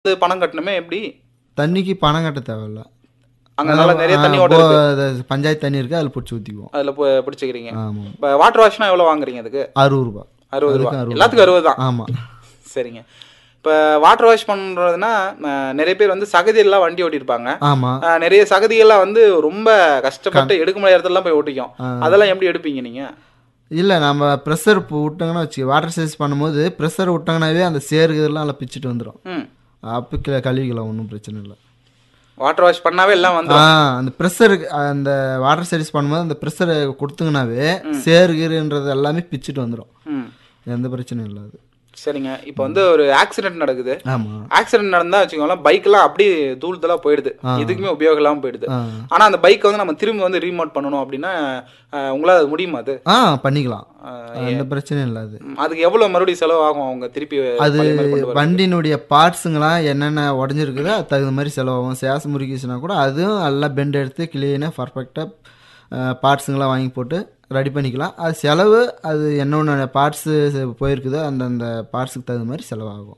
வந்து பணம் கட்டணுமே எப்படி தண்ணிக்கு பணம் கட்ட தேவையில்ல அங்க நல்லா நிறைய தண்ணி ஆ, ஓட போ- இருக்கு அது பஞ்சாயத்து தண்ணி இருக்கு அதில் பிடிச்சி ஊற்றிக்குவோம் அதுல பு- பிடிச்சிக்கிறீங்க ஆமாம் இப்போ வாட்டர் வாஷ்னா எவ்வளவு வாங்குறீங்க அதுக்கு அறுபது ரூபா அறுபது ரூபா அதுக்கு அறுபது எல்லாத்துக்கும் அறுபது தான் ஆமாம் சரிங்க இப்போ வாட்டர் வாஷ் பண்றதுன்னா அஹ், நிறைய பேர் வந்து சகதியெல்லாம் வண்டி ஓட்டியிருப்பாங்க ஆமாம் அஹ், நிறைய சகதிகள்லாம் வந்து ரொம்ப கஷ்டப்பட்டு எடுக்க முடியாத இடத்துலலாம் போய் ஓட்டிக்கும் அதெல்லாம் எப்படி எடுப்பீங்க நீங்க இல்லை நம்ம ப்ரெஷர் விட்டாங்கன்னா வச்சு வாட்டர் சர்வீஸ் பண்ணும்போது ப்ரெஷர் விட்டாங்கனாவே அந்த சேருகிறதுலாம் நல்லா பிச்சுட்டு வந்துடும் ம் அப்போ கழுவிக்கலாம் ஒன்றும் பிரச்சனை இல்லை வாட்டர் வாஷ் பண்ணாவே எல்லாம் வந்து ஆ அந்த ப்ரெஷருக்கு அந்த வாட்டர் சர்வீஸ் பண்ணும்போது அந்த ப்ரெஷரை கொடுத்தீங்கன்னாவே சேருகிறன்றது எல்லாமே பிச்சுட்டு வந்துடும் ம் எந்த பிரச்சனையும் இல்லை அது சரிங்க இப்போ வந்து ஒரு ஆக்சிடென்ட் நடக்குது ஆமாம் ஆக்சிடென்ட் நடந்தா வச்சுக்கோங்களேன் பைக்கெல்லாம் அப்படியே தூள்தலா போயிடுது எதுக்குமே உபயோகம் இல்லாம போயிடுது ஆ ஆனா அந்த பைக்கை வந்து நம்ம திரும்ப வந்து ரீமோட் பண்ணணும் அப்படின்னா அஹ், உங்களால அது முடியுமா அது ஆ பண்ணிக்கலாம் அஹ், எந்த பிரச்சனையும் இல்லை அது ம், அதுக்கு எவ்வளவு மறுபடியும் செலவு ஆகும் அவங்க திருப்பி அது பழைய மாதிரி கொண்டு வர வண்டியினுடைய பார்ட்ஸுங்களாம் என்னென்ன உடஞ்சிருக்குதோ அது தகுந்த மாதிரி செலவாகும் சேசம் முறுக்கிச்சுனா கூட அதுவும் எல்லாம் பெண்ட் எடுத்து கிளீனாக பர்ஃபெக்டாக பார்ட்ஸுங்களாம் வாங்கி போட்டு ரெடி பண்ணிக்கலாம் அது செலவு அது என்னென்ன பார்ட்ஸு போயிருக்குதோ அந்தந்த பார்ட்ஸுக்கு தகுந்த மாதிரி செலவாகும்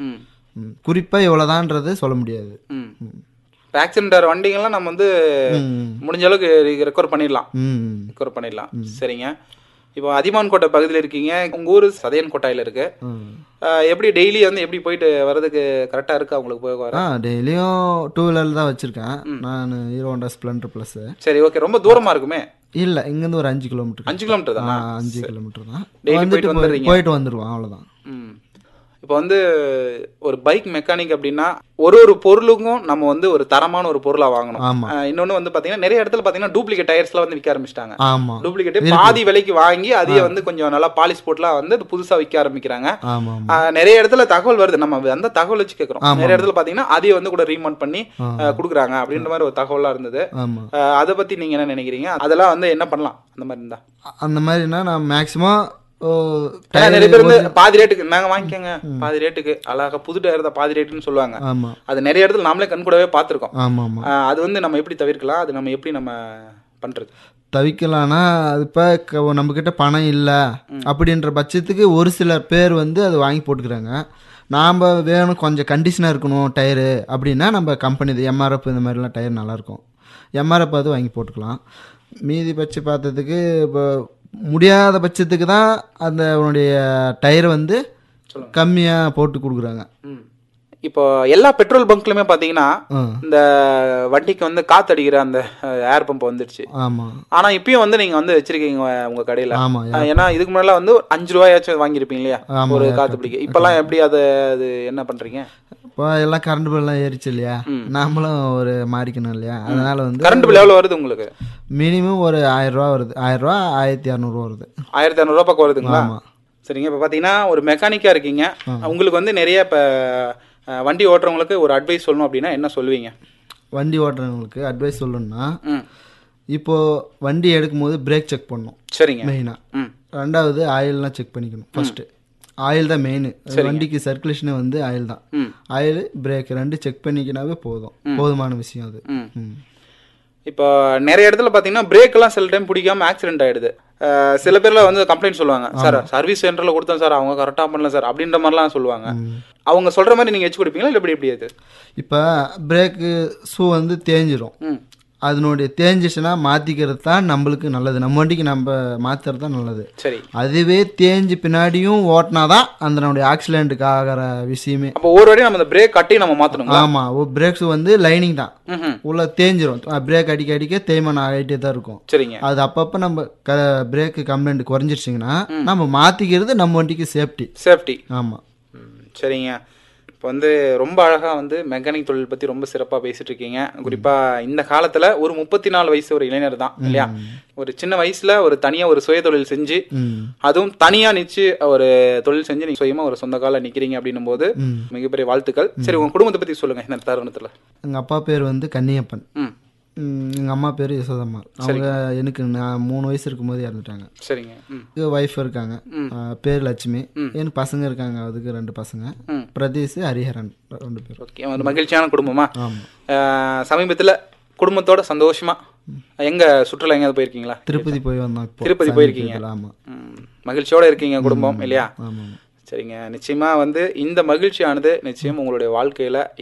ம் குறிப்பாக இவ்வளோதான்றது சொல்ல முடியாது ம் இப்போ ஆக்சிடென்ட் ஆகிற வண்டிங்கெல்லாம் நம்ம வந்து ம் முடிஞ்ச அளவுக்கு ரெக்கவர் பண்ணிடலாம் ம் ரெக்கவர் பண்ணிடலாம் சரிங்க இப்போ அதிமான் கோட்டை பகுதியில் இருக்கீங்க உங்க ஊர் சதையன் கோட்டையில் இருக்கு ம். அஹ், எப்படி டெய்லி வந்து எப்படி போயிட்டு வர்றதுக்கு கரெக்டா இருக்கா உங்களுக்கு போய் வர ஆ டெய்லியும் டூ வீலர் தான் வச்சுருக்கேன் நான் ஹீரோ ஹோண்டா ஸ்ப்ளெண்டர் ப்ளஸ்ஸு சரி ஓகே ரொம்ப தூரமா இருக்குமே இல்லை இங்கேருந்து ஒரு அஞ்சு கிலோமீட்டர் அஞ்சு கிலோமீட்டர் தானா அஞ்சு கிலோமீட்டர் தான் Daily வந்துட்டு போயிட்டு போய்- வந்துடுறீங்க? போயிட்டு வந்துடுவோம் அவ்வளோதான் ம் இப்போ வந்து ஒரு பைக் மெக்கானிக் அப்படின்னா ஒரு ஒரு பொருளுக்கும் நம்ம வந்து ஒரு தரமான ஒரு பொருளா வாங்கணும் ஆமா. அஹ் இன்னொன்னு வந்து பாத்தீங்கன்னா நிறைய இடத்துல பாத்தீங்கன்னா டூப்ளிகேட் டயர்ஸ்லாம் வந்து விற்க ஆரம்பிச்சிட்டாங்க ஆமாம் டூப்ளிகேட் பாதி விலைக்கு வாங்கி அதையே வந்து கொஞ்சம் நல்லா பாலிஷ் போட்டுலாம் வந்து அது புதுசா விற்க ஆரம்பிக்கிறாங்க ஆமாம் ஆமாம் அஹ் நிறைய இடத்துல தகவல் வருது நம்ம அந்த தகவல் வச்சு கேட்குறோம் நிறைய இடத்துல பாத்தீங்கன்னா அதையே வந்து கூட ரீமவுண்ட் பண்ணி அஹ், கொடுக்குறாங்க அப்படின்ற மாதிரி ஒரு தகவலாம் இருந்தது ஆமாம் அஹ், அதை பத்தி நீங்க என்ன நினைக்கிறீங்க அதெல்லாம் வந்து என்ன பண்ணலாம் அந்த மாதிரி இருந்தா அந்த மாதிரினா நான் மேக்ஸிமம் ஏன்னா நிறைய பேர் வந்து பாதி ரேட்டுக்கு நாங்க வாங்கிக்கோங்க பாதி ரேட்டுக்கு அழகா புது டயர் தான் பாதி ரேட்டுன்னு சொல்லுவாங்க ஆமாம் அது நிறைய இடத்துல நாமளே கண் கூடவே பார்த்துருக்கோம் ஆமாம் ஆமாம் அது வந்து நம்ம எப்படி தவிர்க்கலாம் அது நம்ம எப்படி நம்ம பண்றது தவிக்கலாம்னா அது இப்போ நம்மக்கிட்ட பணம் இல்லை அப்படின்ற பட்சத்துக்கு ஒரு சில பேர் வந்து அதை வாங்கி போட்டுக்கிறாங்க நாம் வேணும் கொஞ்சம் கண்டிஷனாக இருக்கணும் டயரு அப்படின்னா நம்ம கம்பெனி இது எம்ஆர்எஃப் இந்த மாதிரிலாம் டயர் நல்லாயிருக்கும் எம்ஆர்எஃப் அது வாங்கி போட்டுக்கலாம் மீதி பட்ச பார்த்ததுக்கு இப்போ முடியாத பட்சத்துக்கு தான் அந்த உன்னுடைய டயர் வந்து கம்மியாக போட்டு கொடுக்குறாங்க ம். இப்போ எல்லா பெட்ரோல் பங்க்லயுமே பாத்தீங்கன்னா ஆ இந்த வண்டிக்கு வந்து காத்தடிக்கிற அந்த ஏர் பம்ப் வந்துருச்சு ஆமாம் ஆனா இப்பயும் வந்து நீங்க வந்து வச்சிருக்கீங்க உங்க- உங்க கடையில ஆமாம் அஹ் ஏன்னா இதுக்கு முன்னாடி வந்து ஒரு அஞ்சு ரூபாயாச்சும் வாங்கியிருப்பீங்க இல்லையா ஆமா, ஒரு air காத்து பிடிக்க இப்பெல்லாம் எப்படி அதை அது என்ன பண்றீங்க இப்போ எல்லாம் கரண்ட் பில்லாம் ஏறிச்சு இல்லையா நாமளும் ஒரு மாறிக்கணும் இல்லையா அதனால வந்து கரண்ட் பில் எவ்வளவு வருது உங்களுக்கு மினிமம் ஒரு ஆயிரம் ரூபா வருது ஆயிரம் ரூபா ஆயிரத்தி இரநூறுவா வருது ஆயிரத்தி இரநூறுவா பக்கம் வருதுங்களா ஆமா. சரிங்க இப்போ பார்த்தீங்கன்னா ஒரு மெக்கானிக்காக இருக்கீங்க உங்களுக்கு வந்து நிறைய இப்போ வண்டி ஓட்டுறவங்களுக்கு ஒரு அட்வைஸ் சொல்லணும் அப்படின்னா என்ன சொல்லுவீங்க வண்டி ஓட்டுறவங்களுக்கு அட்வைஸ் சொல்லணும்னா ம் இப்போ வண்டி எடுக்கும்போது பிரேக் செக் பண்ணணும் சரிங்க மெயினாக ம் ரெண்டாவது ஆயில்லாம் செக் பண்ணிக்கணும் ஃபர்ஸ்ட்டு ஆயில் தான் மெயின் வண்டிக்கு சர்க்குலேஷனே வந்து ஆயில் தான் ம் ஆயில் பிரேக் ரெண்டு செக் பண்ணிக்கினாவே போதும் போதுமான விஷயம் அது ம் ம் இப்போ நிறைய இடத்துல பார்த்தீங்கன்னா பிரேக்கெல்லாம் சில டைம் பிடிக்காம ஆக்சிடென்ட் ஆயிடுது அஹ் சில பேர்ல வந்து கம்ப்ளைண்ட் சொல்லுவாங்க சார் சர்வீஸ் சென்டரில் கொடுத்தோம் சார் அவங்க கரெக்டாக பண்ணல சார் அப்படின்ற மாதிரிலாம் சொல்லுவாங்க அவங்க சொல்ற மாதிரி நீங்கள் வச்சு கொடுப்பீங்களா இல்லை எப்படி எப்படி அது இப்போ பிரேக்கு ஷூ வந்து தேஞ்சிரும் ம் அதனுடைய தேஞ்சிச்சுன்னா மாற்றிக்கிறது தான் நம்மளுக்கு நல்லது நம்ம வண்டிக்கு நம்ம மாற்றுறது தான் நல்லது சரி அதுவே தேஞ்சு பின்னாடியும் ஓட்டினா தான் அந்த நம்முடைய ஆக்சிடென்ட்டுக்கு ஆகிற விஷயமே அப்போ ஒரு வாட்டி நம்ம அந்த பிரேக் கட்டி நம்ம மாற்றணுங்களா ஆமாம் பிரேக்ஸ் வந்து லைனிங் தான் ம் உள்ள தேஞ்சிரும் பிரேக் அடிக்க அடிக்க தேய்மானம் ஆகிட்டே தான் இருக்கும் சரிங்க அது அப்பப்போ நம்ம க பிரேக்கு கம்ப்ளைண்ட் குறைஞ்சிருச்சிங்கன்னா நம்ம மாற்றிக்கிறது நம்ம வண்டிக்கு சேஃப்டி சேஃப்டி ஆமாம் ம், சரிங்க இப்போ வந்து ரொம்ப அழகாக வந்து மெக்கானிக் தொழில் பற்றி ரொம்ப சிறப்பாக பேசிட்டு இருக்கீங்க குறிப்பாக இந்த காலத்தில் ஒரு முப்பத்தி நாலு வயசு ஒரு இளைஞர் தான் இல்லையா ஒரு சின்ன வயசில் ஒரு தனியாக ஒரு சுய தொழில் செஞ்சு ம் அதுவும் தனியாக நிச்சு ஒரு தொழில் செஞ்சு நீங்கள் சுயமாக ஒரு சொந்த காலில் நிற்கிறீங்க அப்படின்னும் போது ம். மிகப்பெரிய வாழ்த்துக்கள் சரி உங்கள் குடும்பத்தை பற்றி சொல்லுங்கள் இந்த தருணத்தில் எங்கள் அப்பா பேர் வந்து கன்னியப்பன் ம் எங்கள் அம்மா பேர் யசோதம்மாள் அவங்க எனக்கு நான் மூணு வயசு இருக்கும்போது இறந்துட்டாங்க சரிங்க ம் ஒய்ஃப் இருக்காங்க ஆ, பேர் லட்சுமி எனக்கு பசங்க இருக்காங்க அதுக்கு ரெண்டு பசங்க ம். பிரதீஷ் ஹரிஹரன் ரெண்டு பேர் ஓகே ஒரு மகிழ்ச்சியான குடும்பமா ஆமாம் சமீபத்தில் குடும்பத்தோட சந்தோஷமா எங்க சுற்றுலா எங்கேயாவது போயிருக்கீங்களா திருப்பதி போய் வந்தோம் இப்போ திருப்பதி போயிருக்கீங்க ஆமாம் ம், மகிழ்ச்சியோட இருக்கீங்க குடும்பம் இல்லையா ஆமாம் சரிங்க நிச்சயமா வந்து இந்த மகிழ்ச்சியானது நிச்சயம் உங்களுடைய வாழ்க்கையில